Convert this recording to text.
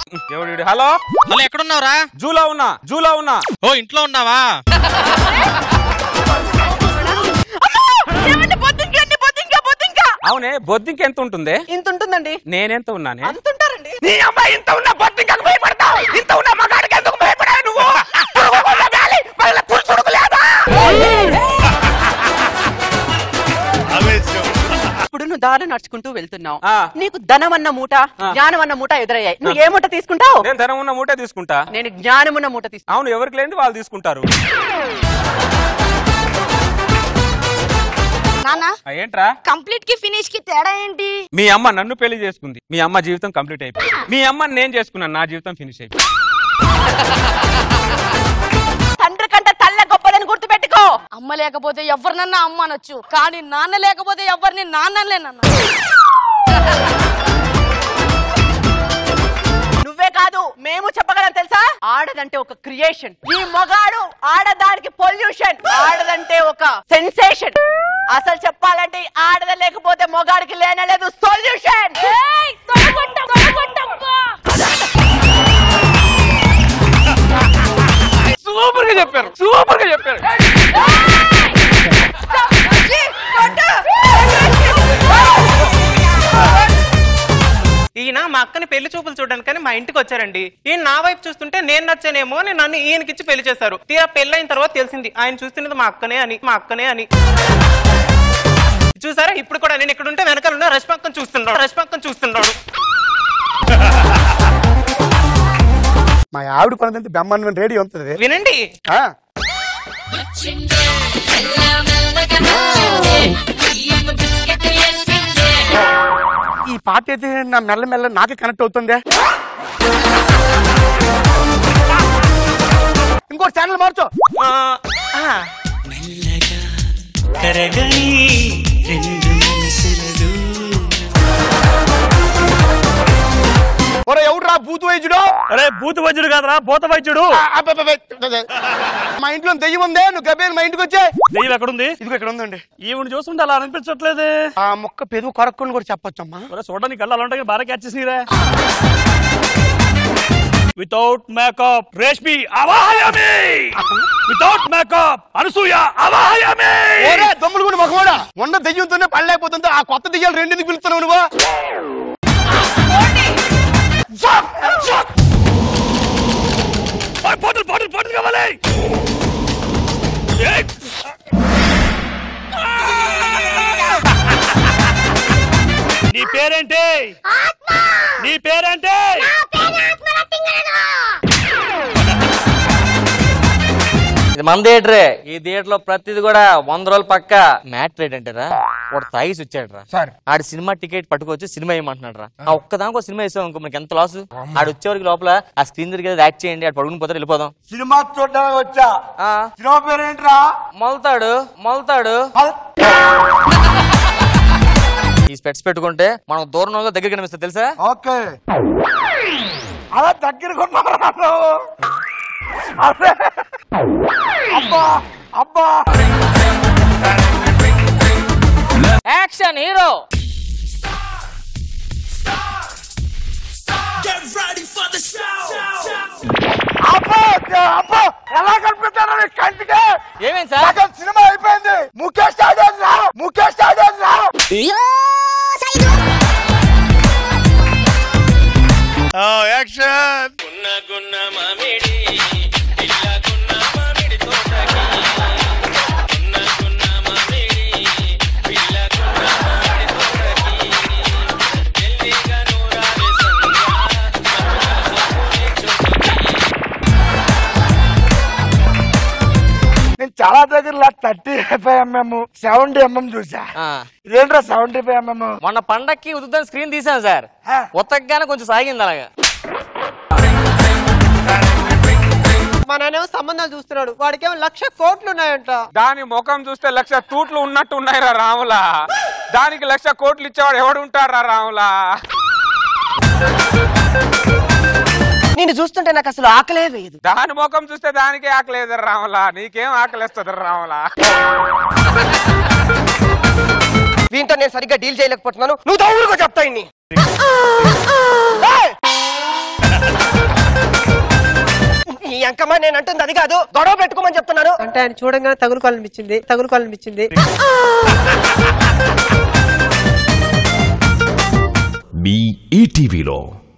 ఎవడు వీడు? Hello hello ఎక్కడున్నావురా జూలో ఉన్నా జూలో ఉన్నా ఓ ఇంట్లో ఉన్నావా ఏమండి బొద్దింక అండి బొద్దింక బొద్దింక అవునే బొద్దింక ఎంత ఉంటుంది ఇంత ఉంటుందండి నేనెంత ఉన్నానే అంతుంటారండి నీ అమ్మాయి ఇంత ఉన్న బొద్దింకకు భయపడతావు ఇంత ఉన్న మగాడికి ఎందుకు భయపడావు నువ్వు పురుగుల గాలి, పైన తుడుచుడుకు లేదా? ఇప్పుడు నువ్వు దారి నడుచుకుంటూ వెళ్తున్నావు ఆ. నీకు ధనం అన్న మూట ఆ. జ్ఞానం అన్న మూట ఎదురయ్యాయి నువ్వు ఏ మూట తీసుకుంటావు నేను ధనం ఉన్న మూటే తీసుకుంటా నేను జ్ఞానం ఉన్న మూట తీసుకుంటా అవును ఎవరికి లేని వాళ్ళు తీసుకుంటారు నానా ఆ, ఏంట్రా కంప్లీట్ కి ఫినిష్ కి తేడా ఏంటి మీ అమ్మ నన్ను పెళ్లి చేసుకుంది మీ అమ్మ జీవితం కంప్లీట్ అయిపోయింది మీ అమ్మని నేను చేసుకున్నాను నా జీవితం ఫినిష్ అయిపోయింది తండ్రి కంటే తల్ల గొప్పదని గుర్తుపెట్టుకో అమ్మ లేకపోతే ఎవరినన్నా అమ్మ అనొచ్చు కానీ నాన్న లేకపోతే ఎవరిని నాన్నలేనన్న నువ్వే కాదు మేము చెప్పగలం తెలుసా ఆడదంటే ఒక క్రియేషన్ ఈ మగాడు ఆడదానికి పొల్యూషన్ ఆడదంటే ఒక సెన్సేషన్ అసలు చెప్పాలంటే ఈ ఆడద లేకపోతే మొగాడికి లేనలేదు సొల్యూషన్ సూపర్ గా చెప్పారు సూపర్ గా చెప్పారు ఈయన మా అక్కని పెళ్లి చూపులు చూడడానికని మా ఇంటికి వచ్చారండి ఈయన నా వైపు చూస్తుంటే నేను నచ్చానేమో అని నన్ను ఈయనకిచ్చి పెళ్లి చేశారు తీరా పెళ్ళైన తర్వాత తెలిసింది ఆయన చూస్తున్నది మా అక్కనే అని మా అక్కనే అని చూసారా ఇప్పుడు కూడా నేను ఇక్కడ ఉంటే వెనకాల ఉన్న రష్ పక్కన చూస్తున్నాడు రష్ పక్కన చూస్తున్నాడు మా ఆవిడ పనిదంటే బ్రహ్మాండమైన రేడియో ఉంటుంది వినండి ఆ, ఈ పాట అయితే నా మెల్ల మెల్ల నాకే కనెక్ట్ అవుతుంది ఇంకో ఛానల్ మార్చు ఆ, ఆ. ఒరే ఎవడురా బూతు వైద్యుడు అరే బూత్ వైద్యుడు కాదరా భూత వైద్యుడు ఆ, అబ్బబ్బబ్బ. మా ఇంట్లో దెయ్యం ఉందే నువ్వు గబ్బేలు మా ఇంటికి వచ్చే దెయ్యం ఎక్కడుంది ఇదిగో ఇక్కడ ఉందండి ఈవిడ చూస్తుంటే అలా అనిపించట్లేదే ఆ మొక్క పెరుగు కొరక్కుని కూడా చెప్పొచ్చమ్మా ఒరే చూడడానికి కళ్ళు అలా ఉంటాయి బాగా క్యాచ్ చేసిరా వితౌట్ మేకప్ రేష్మి అవాహయమి వితౌట్ మేకప్ అనసూయ అవాహయమి ఓరే దమ్ములు కూడా మగవాడా ఉన్న దెయ్యంతోనే పడలేకపోతుందో ఆ కొత్త దెయ్యాలు రెండింటికి పిలుస్తున్నావు నువ్వు బాటిల్ బాటిల్ బాటిల్ కావాలి ఏయ్! నీ పేరేంటి నీ పేరేంటి ఇది మన థియేటరే ఈ థియేటర్ లో ప్రతిది కూడా వంద రోజులు పక్క మ్యాట్ రేట్ అంటారా వాడు తాగిసి వచ్చాడు రా సార్ ఆడి సినిమా టికెట్ పట్టుకొచ్చి సినిమా వేయమంటున్నాడు రా ఆ ఒక్కదానికి ఒక సినిమా వేసాం అనుకో మనకి ఎంత లాస్ ఆడు వచ్చేవరకు లోపల ఆ స్క్రీన్ దగ్గర యాక్ట్ చేయండి ఆడు పడుకుని పోతారు వెళ్ళిపోదాం సినిమా చూడడానికి వచ్చా ఆ సినిమా పేరు ఏంట్రా మొలతాడు మొలతాడు ఈ స్పెట్స్ పెట్టుకుంటే మనం దూరం నుండి దగ్గర కనిపిస్తుంది తెలుసా ఓకే అలా దగ్గరకు ఉన్నారా నువ్వు? అదే. అబ్బా అబ్బా యాక్షన్ హీరో అబ్బా అబ్బా ఎలా కనిపిస్తారా నీ కంటికి ఏమేం సార్ సగం సినిమా అయిపోయింది ముఖేష్ ఆడాడు రా ముఖేష్ ఆడాడు రా యాక్షన్ నేను చాలా దగ్గర thirty five MM seventy MM చూసా ఆ, ఇదేంట్రా సెవెంటీ ఫైవ్ ఎంఎం మొన్న పండక్కి ఉదుద్దని స్క్రీన్ తీసాను సార్ ఆ. ఉతకగానే కొంచెం సాగింది అలాగా మా నాన్నేమో సంబంధాలు చూస్తున్నాడు వాడికేమో లక్ష కోట్లు ఉన్నాయంట దాని ముఖం చూస్తే లక్ష తూట్లు ఉన్నట్టు ఉన్నాయిరా రాములా దానికి లక్ష కోట్లు ఇచ్చేవాడు ఎవడు ఉంటారా రాములా నేను చూస్తుంటే నాకు అసలు ఆకలే వేయదు దాని ముఖం చూస్తే దానికే ఆకలేదు రాములా నీకేం ఆకలిస్తుంది రాములా వీంతో నేను సరిగ్గా డీల్ చేయలేకపోతున్నాను నువ్వు దౌరుగా చెప్తా ఇన్ని అంకమ్మ నేను అంటుంది అది కాదు గొడవ పెట్టుకోమని చెప్తున్నాను అంటే ఆయన చూడంగానే తగులుకోవాలనిపించింది తగులుకోవాలనిపించింది మీ ఈటీవీలో